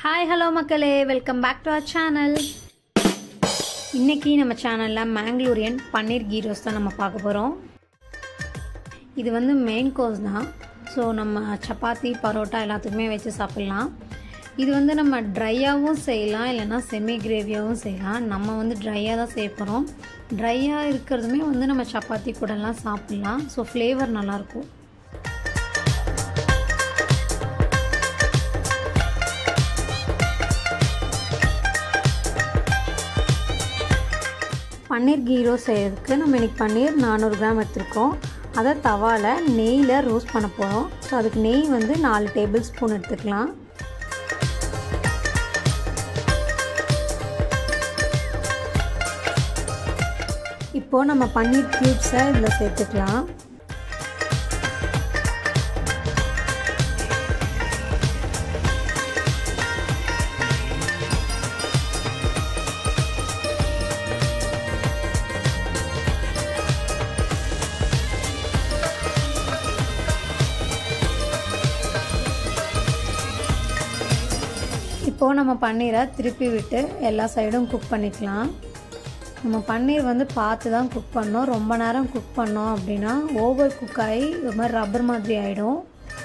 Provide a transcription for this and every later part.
hi hello மக்களே welcome back to our channel இன்னைக்கு நம்ம சேனலில் மேங்களூரியன் பன்னீர் கீ ரோஸ் தான் நம்ம பார்க்க போகிறோம் இது வந்து மெயின் கோர்ஸ் தான் ஸோ நம்ம சப்பாத்தி பரோட்டா எல்லாத்துக்குமே வச்சு சாப்பிட்லாம் இது வந்து நம்ம ட்ரையாகவும் செய்யலாம் இல்லைன்னா செமி கிரேவியாகவும் செய்யலாம் நம்ம வந்து ட்ரையாக தான் செய்ய போகிறோம் ட்ரையாக இருக்கிறதுமே வந்து நம்ம சப்பாத்தி கூடலாம் சாப்பிட்லாம் ஸோ ஃப்ளேவர் நல்லாயிருக்கும் பன்னீர் கீ ரோஸ் செய்யறதுக்கு நம்ம இன்றைக்கி பன்னீர் நானூறு கிராம் எடுத்துருக்கோம் அதை தவாவில் நெய்யில் ரோஸ்ட் பண்ண போகிறோம் ஸோ அதுக்கு நெய் வந்து நாலு டேபிள் ஸ்பூன் எடுத்துக்கலாம் இப்போது நம்ம பன்னீர் க்யூப்ஸை இதில் சேர்த்துக்கலாம் இப்போது நம்ம பன்னீரை திருப்பி விட்டு எல்லா சைடும் குக் பண்ணிக்கலாம் நம்ம பன்னீர் வந்து பார்த்து தான் குக் பண்ணோம் ரொம்ப நேரம் குக் பண்ணோம் அப்படின்னா ஓவர் குக் ஆகி ஒரு மாதிரி ரப்பர் மாதிரி ஆகிடும்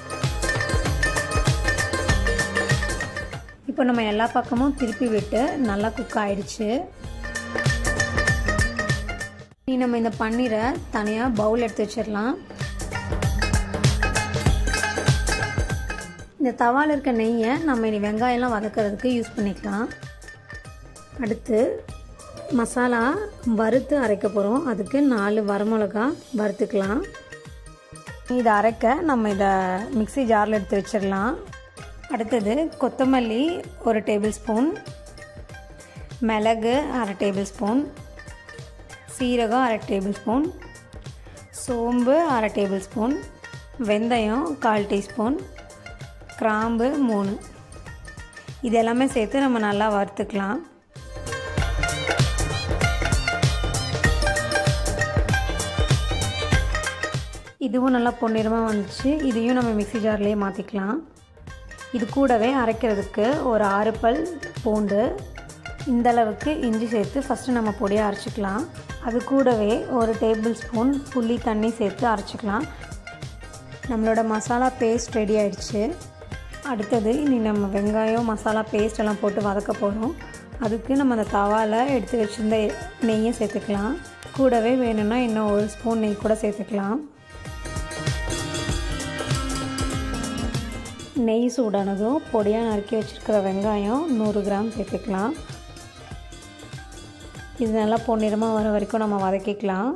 இப்போ நம்ம எல்லா பக்கமும் திருப்பி விட்டு நல்லா குக் ஆகிடுச்சு நீ நம்ம இந்த பன்னீரை தனியாக பவுல் எடுத்து வச்சிடலாம் இந்த தவாவில் இருக்க நெய்யை நம்ம இனி வெங்காயம்லாம் வதக்கிறதுக்கு யூஸ் பண்ணிக்கலாம் அடுத்து மசாலா வறுத்து அரைக்க போகிறோம் அதுக்கு நாலு வரமிளகா வறுத்துக்கலாம் இதை அரைக்க நம்ம இதை மிக்சி ஜாரில் எடுத்து வச்சிடலாம் அடுத்தது கொத்தமல்லி ஒரு டேபிள் ஸ்பூன் மிளகு அரை டேபிள் ஸ்பூன் சீரகம் அரை டேபிள் ஸ்பூன் சோம்பு அரை டேபிள் ஸ்பூன் வெந்தயம் கால் டீஸ்பூன் கிராம்பு மூணு இது எல்லாமே சேர்த்து நம்ம நல்லா வறுத்துக்கலாம் இதுவும் நல்லா பொன்னிறமாக வந்துச்சு இதையும் நம்ம மிக்சி ஜார்லேயே மாற்றிக்கலாம் இது கூடவே அரைக்கிறதுக்கு ஒரு ஆறு பல் பூண்டு இந்தளவுக்கு இஞ்சி சேர்த்து ஃபஸ்ட்டு நம்ம பொடியாக அரைச்சிக்கலாம் அது கூடவே ஒரு டேபிள் ஸ்பூன் புளி தண்ணி சேர்த்து அரைச்சிக்கலாம் நம்மளோட மசாலா பேஸ்ட் ரெடி ஆயிடுச்சு அடுத்தது இனி நம்ம வெங்காயம் மசாலா பேஸ்ட் எல்லாம் போட்டு வதக்க போகிறோம் அதுக்கு நம்ம அந்த தவாவில் எடுத்து வச்சுருந்த நெய்யை சேர்த்துக்கலாம் கூடவே வேணும்னா இன்னும் ஒரு ஸ்பூன் நெய் கூட சேர்த்துக்கலாம் நெய் சூடானதும் பொடியாக நறுக்கி வச்சுருக்கிற வெங்காயம் நூறு கிராம் சேர்த்துக்கலாம் இது நல்லா பொன்னிறமாக வர வரைக்கும் நம்ம வதக்கிக்கலாம்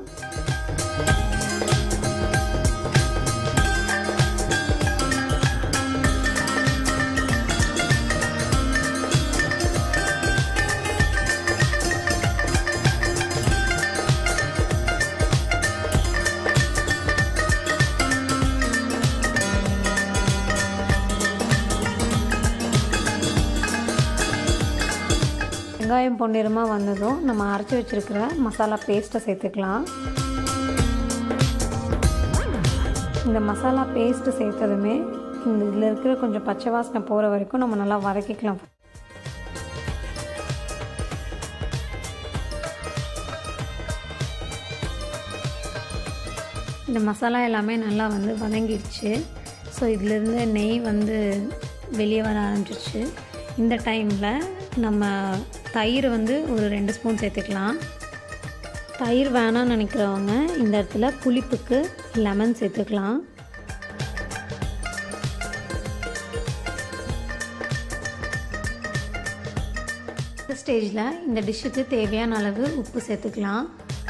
வெங்காயம் பொன்னிறமாக வந்ததும் நம்ம அரைச்சி வச்சுருக்கிற மசாலா பேஸ்ட்டை சேர்த்துக்கலாம் இந்த மசாலா பேஸ்ட்டு சேர்த்ததுமே இந்த இதில் இருக்கிற கொஞ்சம் பச்சை வாசனை போகிற வரைக்கும் நம்ம நல்லா வதக்கிக்கலாம் இந்த மசாலா எல்லாமே நல்லா வந்து வதங்கிடுச்சு ஸோ இதிலேருந்து நெய் வந்து வெளியே வர ஆரம்பிச்சிச்சு இந்த டைமில் நம்ம தயிர் வந்து ஒரு ரெண்டு ஸ்பூன் சேர்த்துக்கலாம் தயிர் வேணாம்னு நினைக்கிறவங்க இந்த இடத்துல புளிப்புக்கு லெமன் சேர்த்துக்கலாம் இந்த ஸ்டேஜில் இந்த டிஷ்ஷுக்கு தேவையான அளவு உப்பு சேர்த்துக்கலாம்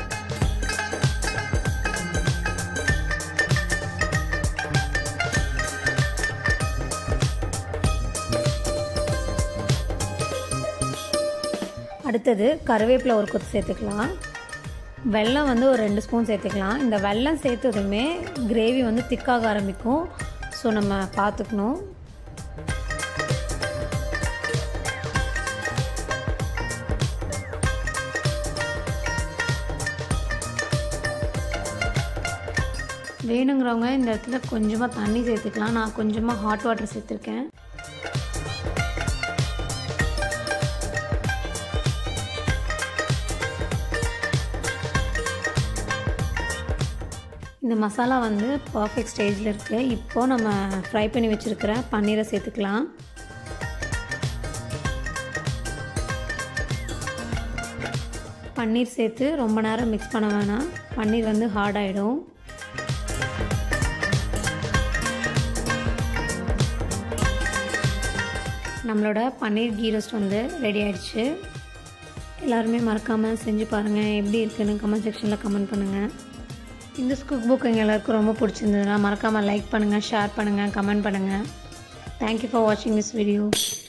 அடுத்தது கருவேப்பிலை ஒரு கொத்து சேர்த்துக்கலாம் வெல்லம் வந்து ஒரு ரெண்டு ஸ்பூன் சேர்த்துக்கலாம் இந்த வெல்லம் சேர்த்ததுமே கிரேவி வந்து திக்காக ஆரம்பிக்கும் ஸோ நம்ம பார்த்துக்கணும் வேணுங்கிறவங்க இந்த இடத்துல கொஞ்சமாக தண்ணி சேர்த்துக்கலாம் நான் கொஞ்சமாக ஹாட் வாட்டர் சேர்த்துருக்கேன் இந்த மசாலா வந்து பர்ஃபெக்ட் ஸ்டேஜில் இருக்குது இப்போது நம்ம ஃப்ரை பண்ணி வச்சுருக்கிற பன்னீரை சேர்த்துக்கலாம் பன்னீர் சேர்த்து ரொம்ப நேரம் மிக்ஸ் பண்ண வேணாம் பன்னீர் வந்து ஹார்ட் ஆகிடும் நம்மளோட பன்னீர் கீ ரோஸ்ட் வந்து ரெடி ஆயிடுச்சு எல்லாருமே மறக்காமல் செஞ்சு பாருங்கள் எப்படி இருக்குன்னு கமெண்ட் செக்ஷனில் கமெண்ட் பண்ணுங்கள் இந்த குக் புக் எங்கள் எல்லாருக்கும் ரொம்ப பிடிச்சிருந்ததுன்னா மறக்காமல் லைக் பண்ணுங்கள் ஷேர் பண்ணுங்கள் கமெண்ட் பண்ணுங்கள் தேங்க்யூ ஃபார் வாட்சிங் திஸ் வீடியோ